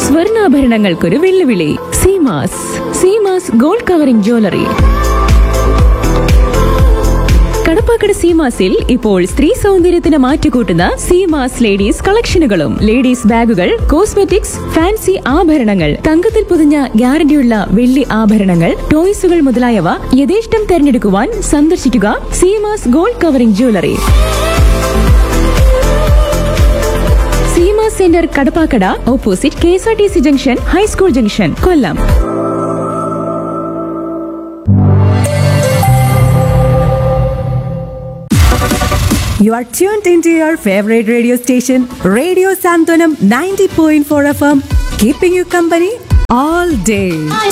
സ്വർണ്ണാഭരണങ്ങൾക്കൊരു വെല്ലുവിളി Seemas Seemas gold covering jewellery Kadappakada സീമാസിൽ ഇപ്പോൾ സ്ത്രീ സൗന്ദര്യത്തിന് മാറ്റുകൂട്ടുന്ന സീമാസ് ലേഡീസ് കളക്ഷനുകളും ലേഡീസ് ബാഗുകൾ കോസ്മെറ്റിക്സ് ഫാൻസി ആഭരണങ്ങൾ തങ്കത്തിൽ പൊതിഞ്ഞ ഗ്യാരണ്ടിയുള്ള വെള്ളി ആഭരണങ്ങൾ ടോയ്സുകൾ മുതലായവ യഥേഷ്ടം തെരഞ്ഞെടുക്കുവാൻ സന്ദർശിക്കുക Seemas gold covering jewellery Seema centre Kadappakada opposite K S R T C junction high school junction Kollam You are tuned into your favorite radio station, Radio Santonam 90.4 FM, keeping you company all day.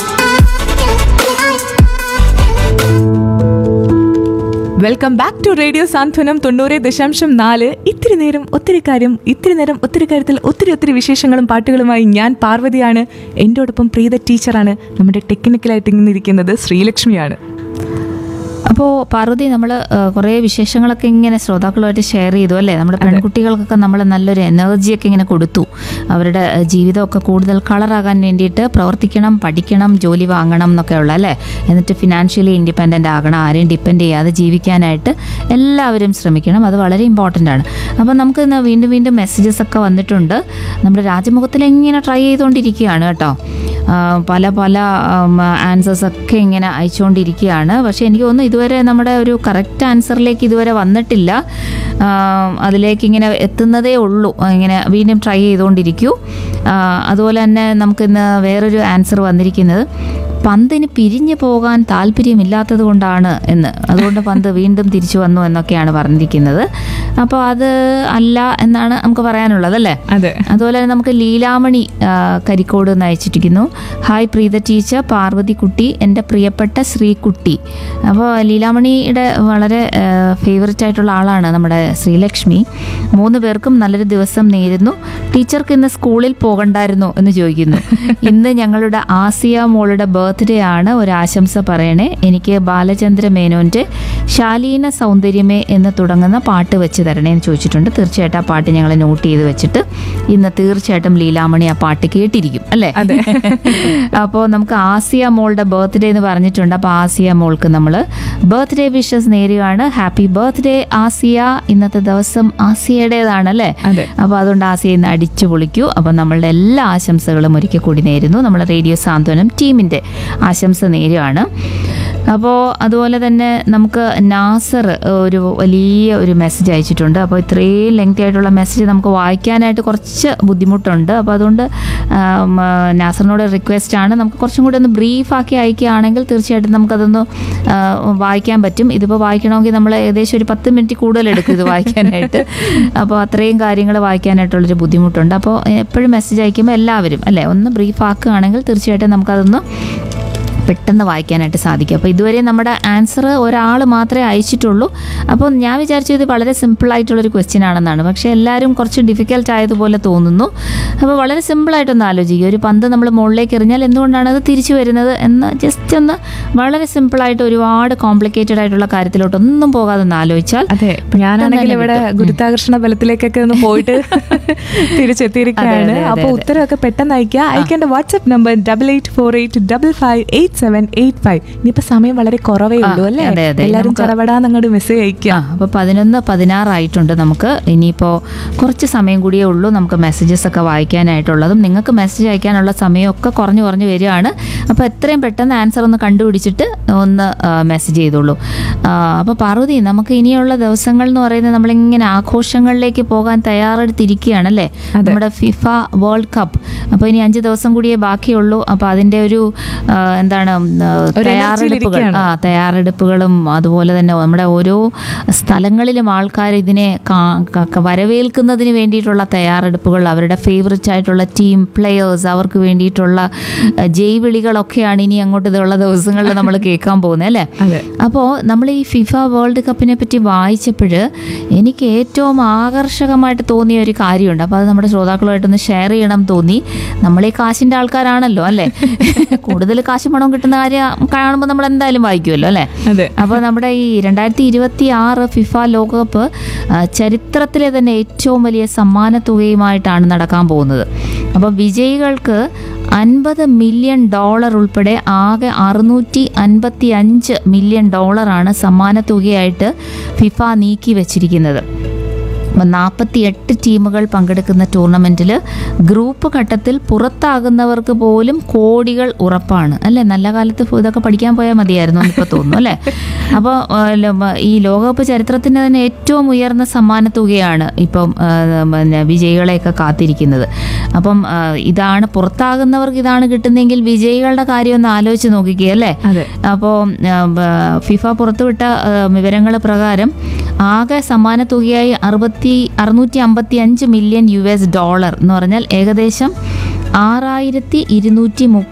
Welcome back to radio Santhwanam തൊണ്ണൂറ് ദശാംശം നാല് ഇത്തിരി നേരം ഒത്തിരി കാര്യം ഇത്തിരി നേരം ഒത്തിരി കാര്യത്തിൽ ഒത്തിരി ഒത്തിരി വിശേഷങ്ങളും പാട്ടുകളുമായി ഞാൻ പാർവതിയാണ് എന്നോടൊപ്പം പ്രീത ടീച്ചറാണ് നമ്മുടെ ടെക്നിക്കലായിട്ട് ഇങ്ങനെ ഇരിക്കുന്നത് ശ്രീലക്ഷ്മിയാണ് അപ്പോൾ പാർവതി നമ്മൾ കുറേ വിശേഷങ്ങളൊക്കെ ഇങ്ങനെ ശ്രോതാക്കളുമായിട്ട് ഷെയർ ചെയ്തു അല്ലേ നമ്മുടെ പെൺകുട്ടികൾക്കൊക്കെ നമ്മൾ നല്ലൊരു എനർജിയൊക്കെ ഇങ്ങനെ കൊടുത്തു അവരുടെ ഏഹ്, ജീവിതമൊക്കെ കൂടുതൽ കളറാകാൻ വേണ്ടിയിട്ട് പ്രവർത്തിക്കണം പഠിക്കണം ജോലി വാങ്ങണം എന്നൊക്കെ ഉള്ള അല്ലേ എന്നിട്ട് ഫിനാൻഷ്യലി ഇൻഡിപെൻഡൻ്റ് ആകണം ആരെയും ഡിപ്പെൻഡ് ചെയ്യാതെ ജീവിക്കാനായിട്ട് എല്ലാവരും ശ്രമിക്കണം അത് വളരെ ഇമ്പോർട്ടൻ്റ് ആണ് അപ്പോൾ നമുക്ക് ഇന്ന് വീണ്ടും വീണ്ടും മെസ്സേജസ് ഒക്കെ വന്നിട്ടുണ്ട് നമ്മുടെ രാജമുഖത്തിൽ ഇങ്ങനെ ട്രൈ ചെയ്തുകൊണ്ടിരിക്കുകയാണ് കേട്ടോ ആ, പല പല ആൻസേഴ്സ് ഒക്കെ ഇങ്ങനെ അയച്ചുകൊണ്ടിരിക്കുകയാണ് പക്ഷേ എനിക്ക് തോന്നുന്നു ഇതുവരെ നമ്മുടെ ഒരു കറക്റ്റ് ആൻസറിലേക്ക് ഇതുവരെ വന്നിട്ടില്ല ആ, അതിലേക്ക് ഇങ്ങനെ എത്തുന്നതേ ഉള്ളൂ ഇങ്ങനെ വീണ്ടും ട്രൈ ചെയ്തുകൊണ്ടിരിക്കൂ ആ, അതുപോലെ തന്നെ നമുക്കിന്ന് വേറൊരു ആൻസർ വന്നിരിക്കുന്നത് പന്തിന് പിരിഞ്ഞു പോകാൻ താല്പര്യമില്ലാത്തത് കൊണ്ടാണ് എന്ന് അതുകൊണ്ട് പന്ത് വീണ്ടും തിരിച്ചു വന്നു എന്നൊക്കെയാണ് പറഞ്ഞിരിക്കുന്നത് അപ്പോൾ അത് അല്ല എന്നാണ് നമുക്ക് പറയാനുള്ളത് അല്ലേ അതെ അതുപോലെ തന്നെ നമുക്ക് ലീലാമണി ആ, കരിക്കോട് എന്ന് അയച്ചിട്ടിരിക്കുന്നു ഹായ് പ്രീത ടീച്ചർ പാർവതിക്കുട്ടി എൻ്റെ പ്രിയപ്പെട്ട ശ്രീകുട്ടി അപ്പോൾ ലീലാമണിയുടെ വളരെ ഫേവററ്റ് ആയിട്ടുള്ള ആളാണ് നമ്മുടെ ശ്രീലക്ഷ്മി മൂന്ന് പേർക്കും നല്ലൊരു ദിവസം നേരുന്നു ടീച്ചർക്ക് ഇന്ന് സ്കൂളിൽ പോകണ്ടായിരുന്നു എന്ന് ചോദിക്കുന്നു ഇന്ന് ഞങ്ങളുടെ ആസിയ മോളുടെ ബർത്ത്ഡേ ആണ് ഒരു ആശംസ പറയണേ എനിക്ക് ബാലചന്ദ്ര മേനോൻ്റെ ശാലീന സൗന്ദര്യമേ എന്ന് തുടങ്ങുന്ന പാട്ട് വെച്ച് തരണേ എന്ന് ചോദിച്ചിട്ടുണ്ട് തീർച്ചയായിട്ടും ആ പാട്ട് ഞങ്ങൾ നോട്ട് ചെയ്ത് വെച്ചിട്ട് ഇന്ന് തീർച്ചയായിട്ടും ലീലാമണി ആ പാട്ട് കേട്ടിരിക്കും അല്ലേ അപ്പോൾ നമുക്ക് ആസിയ മോളുടെ ബർത്ത്ഡേ എന്ന് പറഞ്ഞിട്ടുണ്ട് അപ്പോൾ ആസിയ മോൾക്ക് നമ്മൾ ബർത്ത്ഡേ വിഷസ് നേരുകയാണ് ഹാപ്പി ബർത്ത്ഡേ ആസിയ ഇന്നത്തെ ദിവസം ആസിയയുടേതാണ് അല്ലേ അതെ. അപ്പോൾ അതുകൊണ്ട് ആസിയ ഇന്ന് അടിച്ചു പൊളിക്കൂ അപ്പോൾ നമ്മളുടെ എല്ലാ ആശംസകളും ഒരിക്കൽ കൂടി നേരുന്നു നമ്മുടെ റേഡിയോ സാന്ത്വനം ടീമിൻ്റെ ആശംസ നേരുകയാണ് അപ്പോൾ അതുപോലെ തന്നെ നമുക്ക് നാസർ ഒരു വലിയ ഒരു മെസ്സേജ് അയച്ചിട്ടുണ്ട് അപ്പോൾ ഇത്രയും ലെങ്തി ആയിട്ടുള്ള മെസ്സേജ് നമുക്ക് വായിക്കാനായിട്ട് കുറച്ച് ബുദ്ധിമുട്ടുണ്ട് അപ്പോൾ അതുകൊണ്ട് ആം, ആ, നാസറിനോട് റിക്വസ്റ്റ് ആണ് നമുക്ക് കുറച്ചും കൂടി ഒന്ന് ബ്രീഫാക്കി അയക്കുകയാണെങ്കിൽ തീർച്ചയായിട്ടും നമുക്കതൊന്ന് ആ, വായിക്കാൻ പറ്റും ഇതിപ്പോൾ വായിക്കണമെങ്കിൽ നമ്മൾ ഏകദേശം ഒരു പത്ത് മിനിറ്റ് കൂടുതൽ എടുക്കും ഇത് വായിക്കാനായിട്ട് അപ്പോൾ അത്രയും കാര്യങ്ങൾ വായിക്കാനായിട്ടുള്ളൊരു ബുദ്ധിമുട്ടുണ്ട് അപ്പോൾ എപ്പോഴും മെസ്സേജ് അയക്കുമ്പോൾ എല്ലാവരും അല്ലേ ഒന്ന് ബ്രീഫ് ആക്കുകയാണെങ്കിൽ തീർച്ചയായിട്ടും നമുക്കതൊന്ന് പെട്ടെന്ന് വായിക്കാനായിട്ട് സാധിക്കും അപ്പോൾ ഇതുവരെ നമ്മുടെ ആൻസർ ഒരാൾ മാത്രമേ അയച്ചിട്ടുള്ളൂ അപ്പോൾ ഞാൻ വിചാരിച്ചു ഇത് വളരെ സിമ്പിളായിട്ടുള്ളൊരു ക്വസ്റ്റ്യൻ ആണെന്നാണ് പക്ഷേ എല്ലാവരും കുറച്ച് ഡിഫിക്കൽട്ട് ആയതുപോലെ തോന്നുന്നു അപ്പോൾ വളരെ സിമ്പിളായിട്ടൊന്ന് ആലോചിക്കുക ഒരു പന്ത് നമ്മൾ മുകളിലേക്ക് എറിഞ്ഞാൽ എന്തുകൊണ്ടാണ് അത് തിരിച്ചു വരുന്നത് എന്ന് ജസ്റ്റ് ഒന്ന് വളരെ സിമ്പിളായിട്ട് ഒരുപാട് കോംപ്ലിക്കേറ്റഡ് ആയിട്ടുള്ള കാര്യത്തിലോട്ടൊന്നും പോകാതെ ഒന്ന് ആലോചിച്ചാൽ അതെ ഞാനാണെങ്കിൽ ഇവിടെ ഗുരുത്വാകർഷണ ബലത്തിലേക്കൊക്കെ ഒന്ന് പോയിട്ട് തിരിച്ചെത്തിയിരിക്കുകയാണ് അതെ, അതെ, അപ്പോൾ അതെ. ഉത്തരവൊക്കെ പെട്ടെന്ന് അയക്കുക അയക്കേണ്ട WhatsApp number double eight four eight double five eight seven eight five ഇനിയിപ്പോ സമയം വളരെ കുറവേ ഉള്ളൂ ആ, അല്ലേ അതെ, അതെ. എല്ലാവരും നമുക്ക് ചടപടാന്ന് അങ്ങോട്ട് മെസ്സേജ് അയക്കുക ആ അപ്പോൾ പതിനൊന്ന് പതിനാറായിട്ടുണ്ട് നമുക്ക് ഇനിയിപ്പോൾ കുറച്ച് സമയം കൂടിയേ ഉള്ളൂ നമുക്ക് മെസ്സേജസ് ഒക്കെ വായിക്കാനായിട്ടുള്ളതും നിങ്ങൾക്ക് മെസ്സേജ് അയക്കാനുള്ള സമയമൊക്കെ കുറഞ്ഞു കുറഞ്ഞു വരികയാണ് അപ്പോൾ എത്രയും പെട്ടെന്ന് ആൻസർ ഒന്ന് കണ്ടുപിടിച്ചിട്ട് ഒന്ന് മെസ്സേജ് ചെയ്തോളൂ അപ്പോൾ പാർവതി നമുക്ക് ഇനിയുള്ള ദിവസങ്ങൾ എന്ന് പറയുന്നത് നമ്മളിങ്ങനെ ആഘോഷങ്ങളിലേക്ക് പോകാൻ തയ്യാറെടുത്തിരിക്കുകയാണ് അല്ലേ നമ്മുടെ ഫിഫ വേൾഡ് കപ്പ് അപ്പോൾ ഇനി അഞ്ച് ദിവസം കൂടിയേ ബാക്കിയുള്ളൂ അപ്പോൾ അതിൻ്റെ ഒരു ആ, എന്താണ് ഉം, ആ, ഒരു തയ്യാറെടുപ്പുകൾ എനർജിയിലിരിക്കുകയാണ്. ആ തയ്യാറെടുപ്പുകളും അതുപോലെ തന്നെ നമ്മുടെ ഓരോ സ്ഥലങ്ങളിലും ആൾക്കാർ ഇതിനെ കാ- ക- ക- വരവേൽക്കുന്നതിന് വേണ്ടിയിട്ടുള്ള തയ്യാറെടുപ്പുകൾ അവരുടെ ഫേവററ്റ് ആയിട്ടുള്ള ടീം പ്ലെയേഴ്സ് അവർക്ക് വേണ്ടിയിട്ടുള്ള അഹ്, ജയ്വിളികളൊക്കെയാണ് ഇനി അങ്ങോട്ട് ഇതുള്ള ദിവസങ്ങളിൽ നമ്മൾ കേൾക്കാൻ പോകുന്നത് അല്ലേ അതെ. അപ്പോൾ നമ്മൾ ഈ ഫിഫ വേൾഡ് കപ്പിനെ പറ്റി വായിച്ചപ്പോൾ എനിക്ക് ഏറ്റവും ആകർഷകമായിട്ട് തോന്നിയ ഒരു കാര്യമുണ്ട് അപ്പോൾ അത് നമ്മുടെ ശ്രോതാക്കളുമായിട്ടൊന്ന് ഷെയർ ചെയ്യണം തോന്നി നമ്മൾ ഈ കാശിൻ്റെ ആൾക്കാരാണല്ലോ അല്ലേ കൂടുതൽ കാശ് പണം കിട്ടുന്ന കാര്യം കാണുമ്പോൾ നമ്മൾ എന്തായാലും വായിക്കുമല്ലോ അല്ലേ അതെ അപ്പോൾ നമ്മുടെ ഈ രണ്ടായിരത്തി ഇരുപത്തി ആറ് ഫിഫ ലോകകപ്പ് ആ, ചരിത്രത്തിലെ തന്നെ ഏറ്റവും വലിയ സമ്മാന തുകയുമായിട്ടാണ് നടക്കാൻ പോകുന്നത് അപ്പോൾ വിജയികൾക്ക് അൻപത് മില്യൺ ഡോളർ ഉൾപ്പെടെ ആകെ അറുന്നൂറ്റി അൻപത്തി അഞ്ച് മില്യൺ ഡോളറാണ് സമ്മാനത്തുകയായിട്ട് ഫിഫ നീക്കി വച്ചിരിക്കുന്നത് അപ്പം നാൽപ്പത്തി എട്ട് ടീമുകൾ പങ്കെടുക്കുന്ന ടൂർണമെൻറ്റിൽ ഗ്രൂപ്പ് ഘട്ടത്തിൽ പുറത്താകുന്നവർക്ക് പോലും കോടികൾ ഉറപ്പാണ് അല്ലേ നല്ല കാലത്ത് ഇതൊക്കെ പഠിക്കാൻ പോയാൽ മതിയായിരുന്നു എന്നിപ്പോൾ തോന്നുന്നു അല്ലേ അപ്പോൾ ഈ ലോകകപ്പ് ചരിത്രത്തിന് തന്നെ ഏറ്റവും ഉയർന്ന സമ്മാന തുകയാണ് ഇപ്പം ആ, പിന്നെ വിജയികളെയൊക്കെ കാത്തിരിക്കുന്നത് അപ്പം ആ, ഇതാണ് പുറത്താകുന്നവർക്ക് ഇതാണ് കിട്ടുന്നതെങ്കിൽ വിജയികളുടെ കാര്യം ഒന്ന് ആലോചിച്ച് നോക്കിക്കുക അല്ലേ അതെ. അപ്പോൾ ഫിഫ പുറത്തുവിട്ട വിവരങ്ങൾ പ്രകാരം ആകെ സമ്മാന തുകയായി അറുപത്തി അറുന്നൂറ്റി അമ്പത്തി അഞ്ച് മില്യൺ യു എസ് ഡോളർ എന്ന് പറഞ്ഞാൽ ഏകദേശം ആറായിരത്തി ഇരുന്നൂറ്റി